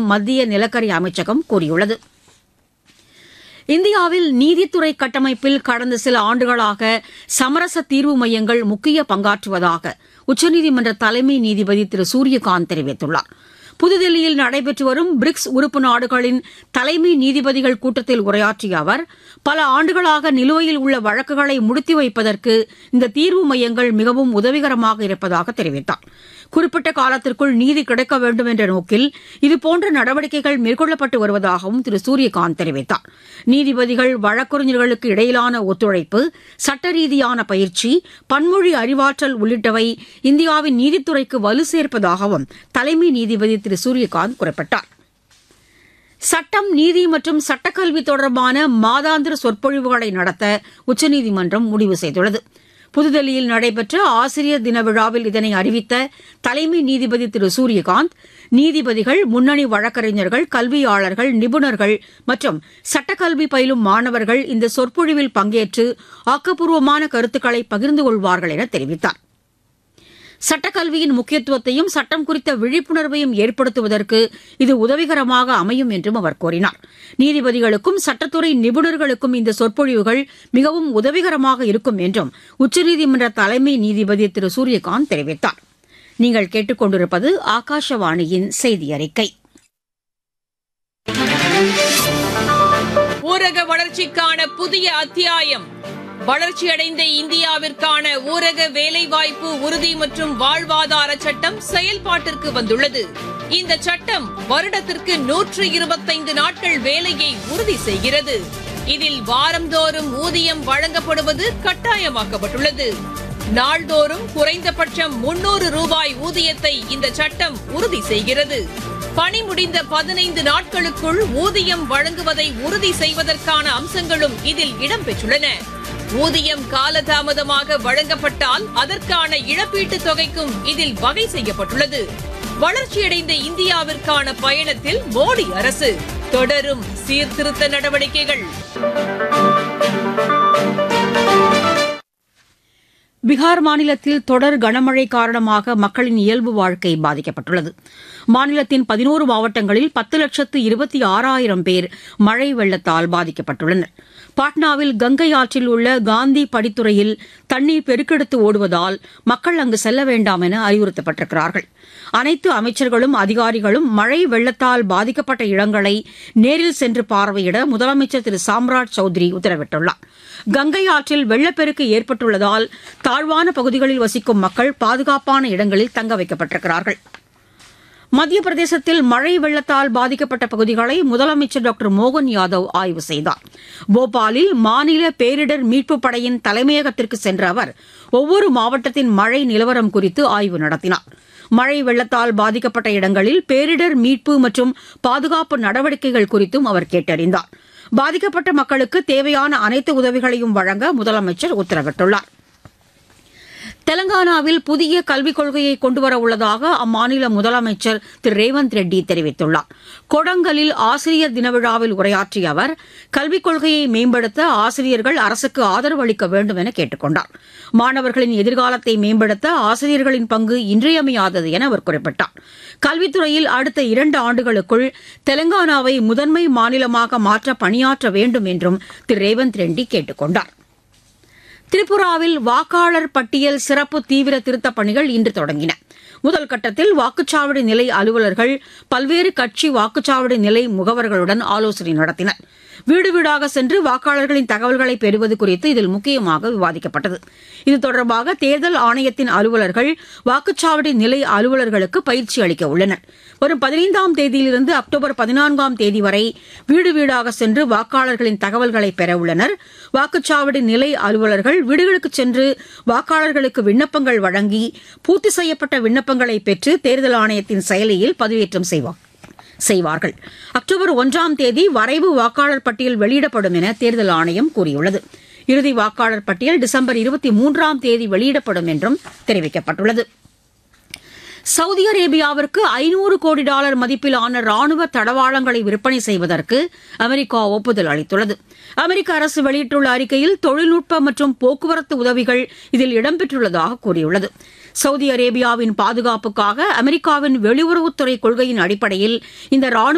மத்திய நிலக்கரி அமைச்சகம் கூறியுள்ளது இந்தியாவில் நீதித்துறை கட்டமைப்பில் கடந்த சில ஆண்டுகளாக சமரச தீர்வு மையங்கள் முக்கிய பங்காற்றுவதாக உச்சநீதிமன்ற தலைமை நீதிபதி திரு சூரியகாந்த் தெரிவித்துள்ளார் புதுதில்லியில் நடைபெற்று வரும் பிரிக்ஸ் உறுப்பு நாடுகளின் தலைமை நீதிபதிகள் கூட்டத்தில் உரையாற்றிய அவர் பல ஆண்டுகளாக நிலுவையில் உள்ள வழக்குகளை முடித்து வைப்பதற்கு இந்த தீர்வு மையங்கள் மிகவும் உதவிகரமாக இருப்பதாக தெரிவித்தார் குறிப்பிட்ட காலத்திற்குள் நீதி கிடைக்க வேண்டும் என்ற நோக்கில் இதுபோன்ற நடவடிக்கைகள் மேற்கொள்ளப்பட்டு வருவதாகவும் திரு சூரியகாந்த் தெரிவித்தார் நீதிபதிகள் வழக்கறிஞர்களுக்கு இடையிலான ஒத்துழைப்பு சட்ட ரீதியான பயிற்சி பன்மொழி அறிவாற்றல் உள்ளிட்டவை இந்தியாவின் நீதித்துறைக்கு வலு சேர்ப்பதாகவும் தலைமை நீதிபதி திரு சூரியகாந்த் குறிப்பிட்டார் சட்டம் நீதி மற்றும் சட்டக்கல்வி தொடர்பான மாதாந்திர சொற்பொழிவுகளை நடத்த உச்சநீதிமன்றம் முடிவு செய்துள்ளது புதுதில்லியில் நடைபெற்ற ஆசிரியர் தின விழாவில் இதனை அறிவித்த தலைமை நீதிபதி திரு சூரியகாந்த் நீதிபதிகள் முன்னணி வழக்கறிஞர்கள் கல்வியாளர்கள் நிபுணர்கள் மற்றும் சட்டக்கல்வி பயிலும் மாணவர்கள் இந்த சொற்பொழிவில் பங்கேற்று ஆக்கப்பூர்வமான கருத்துக்களை பகிர்ந்து கொள்வார்கள் என தெரிவித்தார் சட்டக்கல்வியின் முக்கியத்துவத்தையும் சட்டம் குறித்த விழிப்புணர்வையும் ஏற்படுத்துவதற்கு இது உதவிகரமாக அமையும் என்றும் அவர் கூறினார் நீதிபதிகளுக்கும் சட்டத்துறை நிபுணர்களுக்கும் இந்த சொற்பொழிவுகள் மிகவும் உதவிகரமாக இருக்கும் என்றும் உச்சநீதிமன்ற தலைமை நீதிபதி திரு சூரியகாந்த் தெரிவித்தார் நீங்கள் கேட்டுக்கொண்டிருப்பது ஆகாஷவாணியின் செய்தி அறிக்கை ஊரக வளர்ச்சிக்கான புதிய அத்தியாயம் வளர்ச்சியடைந்த இந்தியாவிற்கான ஊரக வேலைவாய்ப்பு உறுதி மற்றும் வாழ்வாதார சட்டம் செயல்பாட்டிற்கு வந்துள்ளது இந்த சட்டம் வருடத்திற்கு நூற்று இருபத்தைந்து நாட்கள் வேலையை உறுதி செய்கிறது இதில் வாரந்தோறும் ஊதியம் வழங்கப்படுவது கட்டாயமாக்கப்பட்டுள்ளது நாள்தோறும் குறைந்தபட்சம் முன்னூறு ரூபாய் ஊதியத்தை இந்த சட்டம் உறுதி செய்கிறது பணி முடிந்த பதினைந்து நாட்களுக்குள் ஊதியம் வழங்குவதை உறுதி செய்வதற்கான அம்சங்களும் இதில் இடம்பெற்றுள்ளன ஊதியம் காலதாமதமாக வழங்கப்பட்டால் அதற்கான இழப்பீட்டுத் தொகைக்கும் இதில் வகை செய்யப்பட்டுள்ளது வளர்ச்சியடைந்த இந்தியாவிற்கான பயணத்தில் மோடி அரசு தொடரும் சீர்திருத்த நடவடிக்கைகள் பீகார் மாநிலத்தில் தொடர் கனமழை காரணமாக மக்களின் இயல்பு வாழ்க்கை பாதிக்கப்பட்டுள்ளது மாநிலத்தின் பதினோரு மாவட்டங்களில் பத்து லட்சத்து இருபத்தி ஆறாயிரம் பேர் மழை வெள்ளத்தால் பாதிக்கப்பட்டுள்ளனர் பாட்னாவில் கங்கை ஆற்றில் உள்ள காந்தி படித்துறையில் தண்ணீர் பெருக்கெடுத்து ஓடுவதால் மக்கள் அங்கு செல்ல வேண்டாம் என அறிவுறுத்தப்பட்டிருக்கிறார்கள் அனைத்து அமைச்சர்களும் அதிகாரிகளும் மழை வெள்ளத்தால் பாதிக்கப்பட்ட இடங்களை நேரில் சென்று பார்வையிட முதலமைச்சர் திரு சாம்ராஜ் சௌத்ரி உத்தரவிட்டுள்ளார் கங்கை ஆற்றில் வெள்ளப்பெருக்கு ஏற்பட்டுள்ளதால் தாழ்வான பகுதிகளில் வசிக்கும் மக்கள் பாதுகாப்பான இடங்களில் தங்க வைக்கப்பட்டிருக்கிறார்கள் மத்திய பிரதேசத்தில் மழை வெள்ளத்தால் பாதிக்கப்பட்ட பகுதிகளை முதலமைச்சர் டாக்டர் மோகன் யாதவ் ஆய்வு செய்தார் போபாலில் மாநில பேரிடர் மீட்புப் படையின் தலைமையகத்திற்கு சென்ற அவர் ஒவ்வொரு மாவட்டத்தின் மழை நிலவரம் குறித்து ஆய்வு நடத்தினார் மழை வெள்ளத்தால் பாதிக்கப்பட்ட இடங்களில் பேரிடர் மீட்பு மற்றும் பாதுகாப்பு நடவடிக்கைகள் குறித்தும் அவர் கேட்டறிந்தார் பாதிக்கப்பட்ட மக்களுக்கு தேவையான அனைத்து உதவிகளையும் வழங்க முதலமைச்சர் உத்தரவிட்டுள்ளார் தெலங்கானாவில் புதிய கல்விக் கொள்கையை கொண்டுவர உள்ளதாக அம்மாநில முதலமைச்சர் திரு ரேவந்த் ரெட்டி தெரிவித்துள்ளார் கொடங்கலில் ஆசிரியர் தின விழாவில் உரையாற்றிய அவர் கல்விக் கொள்கையை மேம்படுத்த ஆசிரியர்கள் அரசுக்கு ஆதரவு அளிக்க வேண்டும் என கேட்டுக் கொண்டார் மாணவர்களின் எதிர்காலத்தை மேம்படுத்த ஆசிரியர்களின் பங்கு இன்றியமையாதது என அவர் குறிப்பிட்டார் கல்வித்துறையில் அடுத்த இரண்டு ஆண்டுகளுக்குள் தெலங்கானாவை முதன்மை மாநிலமாக மாற்ற பணியாற்ற வேண்டும் என்றும் திரு ரேவந்த் ரெட்டி கேட்டுக் கொண்டார் திரிபுராவில் வாக்காளர் பட்டியல் சிறப்பு தீவிர திருத்தப் பணிகள் இன்று தொடங்கின முதல் கட்டத்தில் வாக்குச்சாவடி நிலை அலுவலர்கள் பல்வேறு கட்சி வாக்குச்சாவடி நிலை முகவர்களுடன் ஆலோசனை நடத்தினர் வீடு வீடாக சென்று வாக்காளர்களின் தகவல்களை பெறுவது குறித்து இதில் முக்கியமாக விவாதிக்கப்பட்டது இது தொடர்பாக தேர்தல் ஆணையத்தின் அலுவலர்கள் வாக்குச்சாவடி நிலை அலுவலர்களுக்கு பயிற்சி அளிக்க உள்ளனர் வரும் பதினைந்தாம் தேதியிலிருந்து அக்டோபர் பதினான்காம் தேதி வரை வீடு வீடாக சென்று வாக்காளர்களின் தகவல்களை பெற உள்ளனர் வாக்குச்சாவடி நிலை அலுவலர்கள் வீடுகளுக்கு சென்று வாக்காளர்களுக்கு விண்ணப்பங்கள் வழங்கி பூர்த்தி செய்யப்பட்ட விண்ணப்பங்களை பெற்று தேர்தல் ஆணையத்தின் செயலியில் பதிவேற்றம் செய்வார் செய்வார்கள் அக்டோபர் ஒன்றாம் தேதி வரைவு வாக்காளர் பட்டியல் வெளியிடப்படும் என தேர்தல் ஆணையம் கூறியுள்ளது இறுதி வாக்காளர் பட்டியல் டிசம்பர் இருபத்தி மூன்றாம் தேதி வெளியிடப்படும் என்றும் தெரிவிக்கப்பட்டுள்ளது சவுதி அரேபியாவிற்கு ஐநூறு கோடி டாலர் மதிப்பிலான ராணுவ தடவாளங்களை விற்பனை செய்வதற்கு அமெரிக்கா ஒப்புதல் அளித்துள்ளது அமெரிக்க அரசு வெளியிட்டுள்ள அறிக்கையில் தொழில்நுட்ப மற்றும் போக்குவரத்து உதவிகள் இதில் இடம்பெற்றுள்ளதாக கூறியுள்ளது சவுதி அரேபியாவின் பாதுகாப்புக்காக அமெரிக்காவின் வெளியுறவுத்துறை கொள்கையின் அடிப்படையில் இந்த ராணுவ